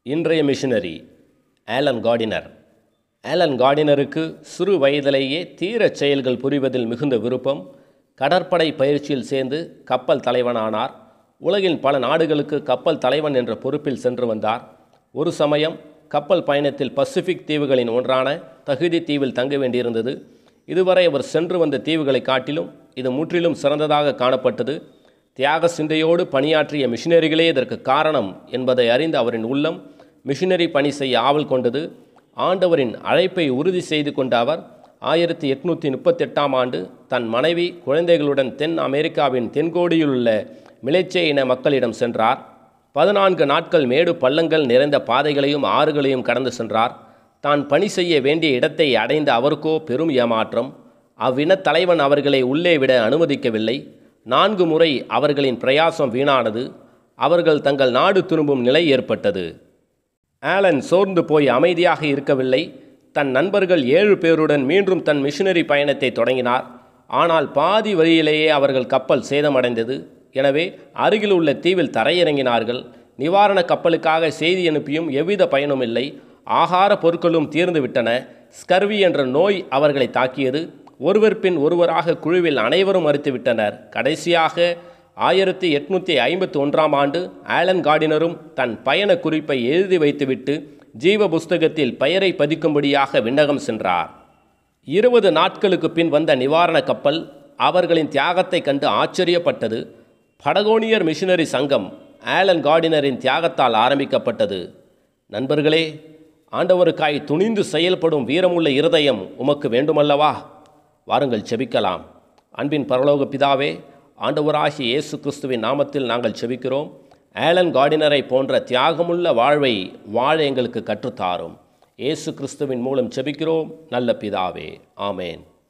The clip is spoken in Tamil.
இன்றைய மிஷனரி ஆலன் கார்டினர் ஆலன் கார்டினருக்கு சிறு வயதிலேயே தீரச் செயல்கள் புரிவதில் மிகுந்த விருப்பம் கடற்படை பயிற்சியில் சேர்ந்து கப்பல் தலைவனானார் உலகின் பல நாடுகளுக்கு கப்பல் தலைவன் என்ற பொறுப்பில் சென்று வந்தார் ஒரு சமயம் கப்பல் பயணத்தில் பசிபிக் தீவுகளின் ஒன்றான தகுதி தீவில் தங்க வேண்டியிருந்தது இதுவரை அவர் சென்று வந்த தீவுகளை காட்டிலும் இது முற்றிலும் சிறந்ததாக காணப்பட்டது தியாக சிந்தையோடு பணியாற்றிய மிஷினரிகளே இதற்கு காரணம் என்பதை அறிந்த அவரின் உள்ளம் மிஷினரி பணி செய்ய ஆவல் கொண்டது ஆண்டவரின் அழைப்பை உறுதி செய்து கொண்ட அவர் ஆயிரத்தி எட்நூற்றி முப்பத்தெட்டாம் ஆண்டு தன் மனைவி குழந்தைகளுடன் தென் அமெரிக்காவின் தென்கோடியில் உள்ள மிளைச்சே இன மக்களிடம் சென்றார் பதினான்கு நாட்கள் மேடு பள்ளங்கள் நிறைந்த பாதைகளையும் ஆறுகளையும் கடந்து சென்றார் தான் பணி செய்ய வேண்டிய இடத்தை அடைந்த அவருக்கோ பெரும் ஏமாற்றம் அவ்வினத் தலைவன் அவர்களை உள்ளே விட அனுமதிக்கவில்லை நான்கு முறை அவர்களின் பிரயாசம் வீணானது அவர்கள் தங்கள் நாடு திரும்பும் நிலை ஏற்பட்டது ஆலன் சோர்ந்து போய் அமைதியாக இருக்கவில்லை தன் நண்பர்கள் ஏழு பேருடன் மீண்டும் தன் மிஷினரி பயணத்தை தொடங்கினார் ஆனால் பாதி வழியிலேயே அவர்கள் கப்பல் சேதமடைந்தது எனவே அருகில் உள்ள தீவில் தரையிறங்கினார்கள் நிவாரண கப்பலுக்காக செய்தி அனுப்பியும் எவ்வித பயனும் இல்லை ஆகார பொருட்களும் தீர்ந்து விட்டன ஸ்கர்வி என்ற நோய் அவர்களை தாக்கியது ஒருவர் பின் ஒருவராக குழுவில் அனைவரும் மறுத்துவிட்டனர் கடைசியாக ஆயிரத்தி எட்நூற்றி ஐம்பத்தி ஒன்றாம் ஆண்டு ஆலன் கார்டினரும் தன் பயண குறிப்பை எழுதி வைத்துவிட்டு ஜீவ புஸ்தகத்தில் பெயரை பதிக்கும்படியாக விண்ணகம் சென்றார் இருபது நாட்களுக்கு பின் வந்த நிவாரண கப்பல் அவர்களின் தியாகத்தை கண்டு ஆச்சரியப்பட்டது படகோனியர் மிஷினரி சங்கம் ஆலன் கார்டினரின் தியாகத்தால் ஆரம்பிக்கப்பட்டது நண்பர்களே ஆண்டவருக்காய் துணிந்து செயல்படும் வீரமுள்ள இருதயம் உமக்கு வேண்டுமல்லவா வாருங்கள் செபிக்கலாம் அன்பின் பரலோக பிதாவே ஆண்டவராகிய இயேசு கிறிஸ்துவின் நாமத்தில் நாங்கள் செபிக்கிறோம் ஆலன் கார்டினரை போன்ற தியாகமுள்ள வாழ்வை வாழ எங்களுக்கு கற்றுத்தாரும் இயேசு கிறிஸ்துவின் மூலம் செபிக்கிறோம் நல்ல பிதாவே ஆமேன்